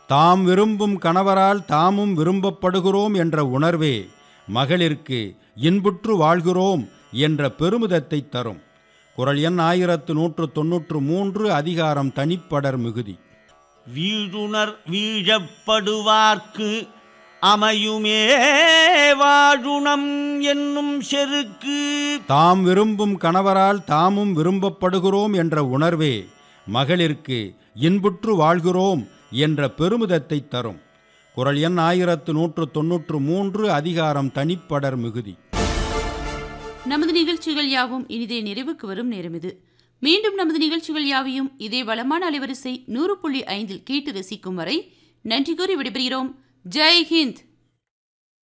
தாம் விரும்பும் கணவரால் தாமும் விரும்பப்படுகிறோம் என்ற உணர்வே மகளிருக்கு இன்புற்று வாழ்கிறோம் என்ற பெருமிதத்தை தரும் குரல் எண் ஆயிரத்து நூற்று தொன்னூற்று மூன்று அதிகாரம் தனிப்படர் மிகுதி வீழுணர் வீழப்படுவார்க்கு அமையுமே வாழுணம் என்னும் செருக்கு தாம் விரும்பும் கணவரால் தாமும் விரும்பப்படுகிறோம் என்ற உணர்வே மகளிருக்கு இன்புற்று வாழ்கிறோம் என்ற பெருமிதத்தை தரும் குரல் எண் ஆயிரத்து நூற்று தொன்னூற்று மூன்று அதிகாரம் தனிப்படர் மிகுதி நமது நிகழ்ச்சிகள் யாவும் இனிதே நிறைவுக்கு வரும் நேரம் இது மீண்டும் நமது நிகழ்ச்சிகள் யாவையும் இதே வளமான அலைவரிசை நூறு புள்ளி ஐந்தில் கேட்டு ரசிக்கும் வரை நன்றி கூறி விடைபெறுகிறோம் ஜெய் ஹிந்த்